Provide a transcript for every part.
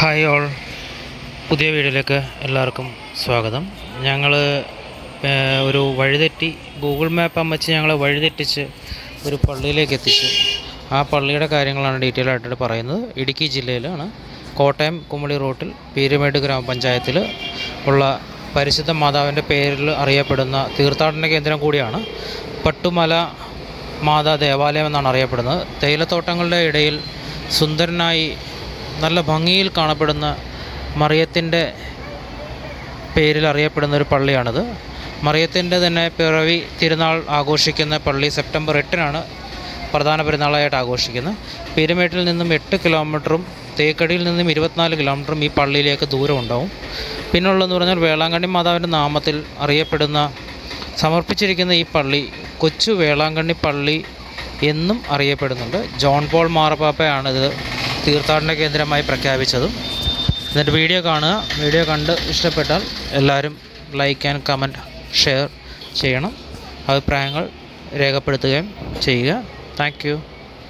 Hi all പുതിയ വീഡിയോയിലേക്ക് എല്ലാവർക്കും സ്വാഗതം ഞങ്ങൾ ഒരു വഴിതെറ്റി ഗൂഗിൾ മാപ്പ് അമ്മച്ച് ഞങ്ങളെ വഴിതെറ്റിച്ച് ഒരു പള്ളിയിലേക്ക് എത്തിച്ചു ആ പള്ളിയുടെ കാര്യങ്ങളാണ് ഡീറ്റെയിൽ ആയിട്ട് പറയുന്നത് ഇടുക്കി ജില്ലയിലാണ് കോട്ടയം കുമളി റൂട്ടിൽ പീരുമേട് ഗ്രാമപഞ്ചായത്തിൽ ഉള്ള പരിശുദ്ധ മാതാവിൻ്റെ പേരിൽ അറിയപ്പെടുന്ന തീർത്ഥാടന കേന്ദ്രം കൂടിയാണ് പട്ടുമല മാതാ ദേവാലയം എന്നാണ് അറിയപ്പെടുന്നത് തേയിലത്തോട്ടങ്ങളുടെ ഇടയിൽ സുന്ദരനായി നല്ല ഭംഗിയിൽ കാണപ്പെടുന്ന മറിയത്തിൻ്റെ പേരിൽ അറിയപ്പെടുന്ന ഒരു പള്ളിയാണിത് മറിയത്തിൻ്റെ തന്നെ പിറവി തിരുനാൾ ആഘോഷിക്കുന്ന പള്ളി സെപ്റ്റംബർ എട്ടിനാണ് പ്രധാന പെരുന്നാളായിട്ട് ആഘോഷിക്കുന്നത് പീരുമേട്ടിൽ നിന്നും എട്ട് കിലോമീറ്ററും തേക്കടിയിൽ നിന്നും ഇരുപത്തിനാല് കിലോമീറ്ററും ഈ പള്ളിയിലേക്ക് ദൂരം ഉണ്ടാവും പിന്നുള്ളതെന്ന് പറഞ്ഞാൽ വേളാങ്കണ്ണി മാതാവിൻ്റെ നാമത്തിൽ അറിയപ്പെടുന്ന സമർപ്പിച്ചിരിക്കുന്ന ഈ പള്ളി കൊച്ചു വേളാങ്കണ്ണി പള്ളി എന്നും അറിയപ്പെടുന്നുണ്ട് ജോൺ പോൾ മാറപ്പാപ്പയാണ് ഇത് തീർത്ഥാടന കേന്ദ്രമായി പ്രഖ്യാപിച്ചതും എന്നിട്ട് വീഡിയോ കാണുക വീഡിയോ കണ്ട് ഇഷ്ടപ്പെട്ടാൽ എല്ലാവരും ലൈക്ക് ആൻഡ് കമൻറ്റ് ഷെയർ ചെയ്യണം അഭിപ്രായങ്ങൾ രേഖപ്പെടുത്തുകയും ചെയ്യുക താങ്ക് യു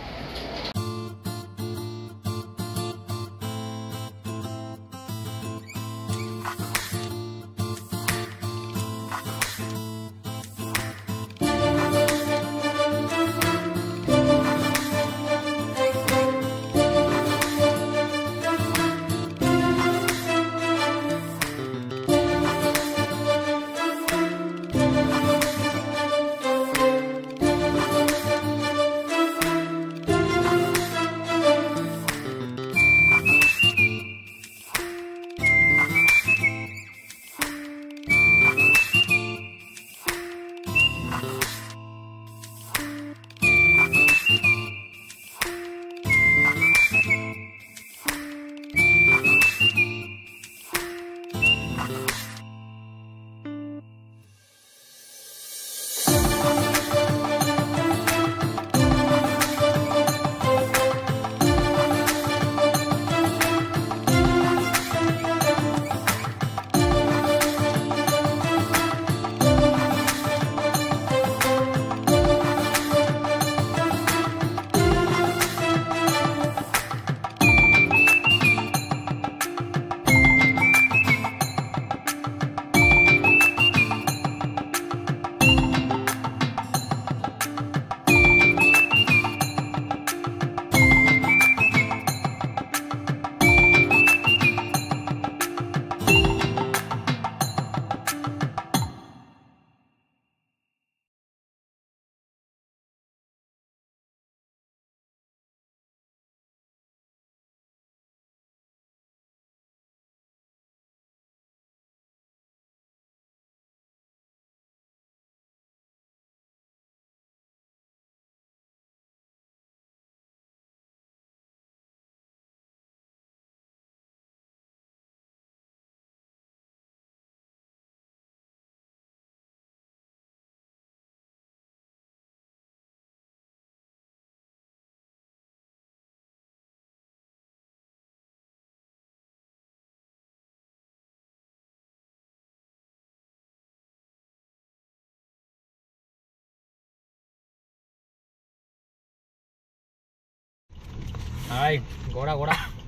ഹായ് കോട കോട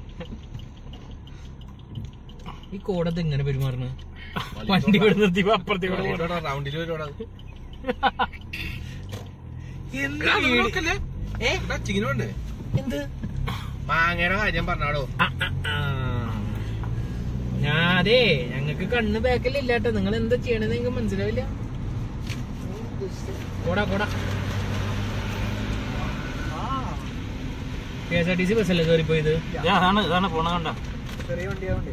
ഈ കോടത്ത് എങ്ങനെ പെരുമാറണ വണ്ടി ഇവിടെ നിർത്തി അപ്പുറത്തേക്ക് കൂടെ റൗണ്ടിൽ വരുവാടാ ഏ? ചിങ്ങനുണ്ട് എന്ത് മാങ്ങയുടെ കാര്യം പറഞ്ഞാടോ ആ, ആ, ആ. ഞാൻ അതെ ഞങ്ങക്ക് കണ്ണ് ബാക്കിലില്ല കേട്ടോ നിങ്ങൾ എന്താ ചെയ്യണെന്ന് നിങ്ങൾക്ക് മനസ്സിലാവില്ല കോട കോട K S R T C ബസ്സല്ലേ കയറിപ്പോയത് അതാണ് ഇതാണ് പോണ കണ്ട ചെറിയ വണ്ടിയാവുണ്ട്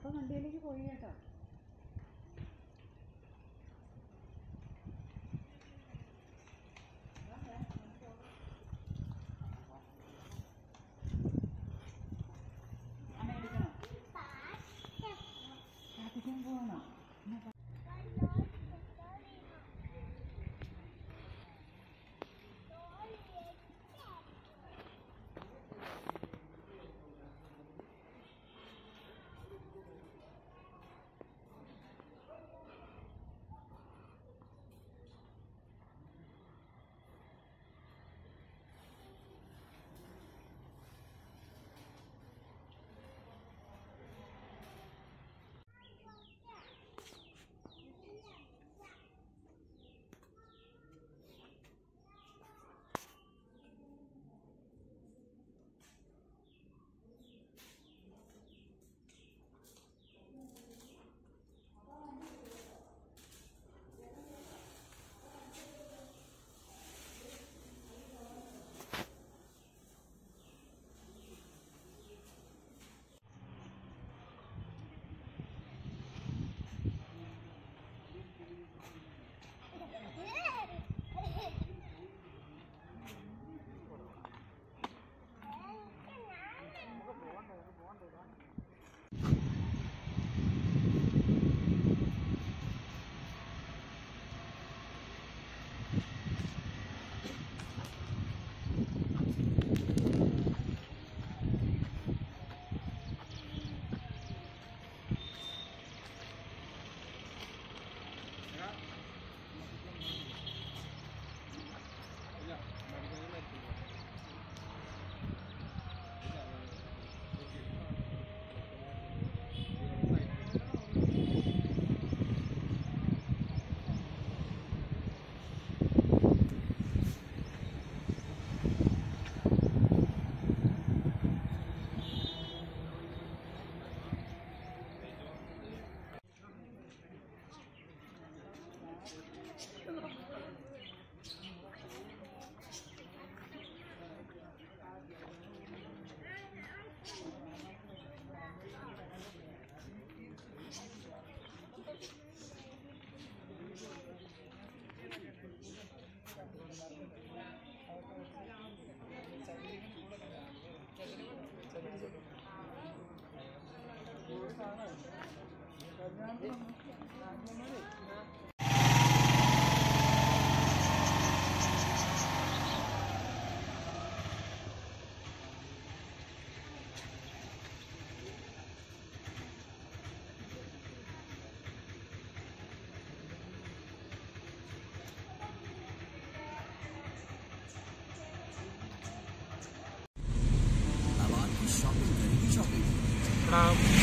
അപ്പം വണ്ടിയിലേക്ക് പോയി കേട്ടോ പ്രാർത്ഥിക്കാൻ പോകണോ എടാ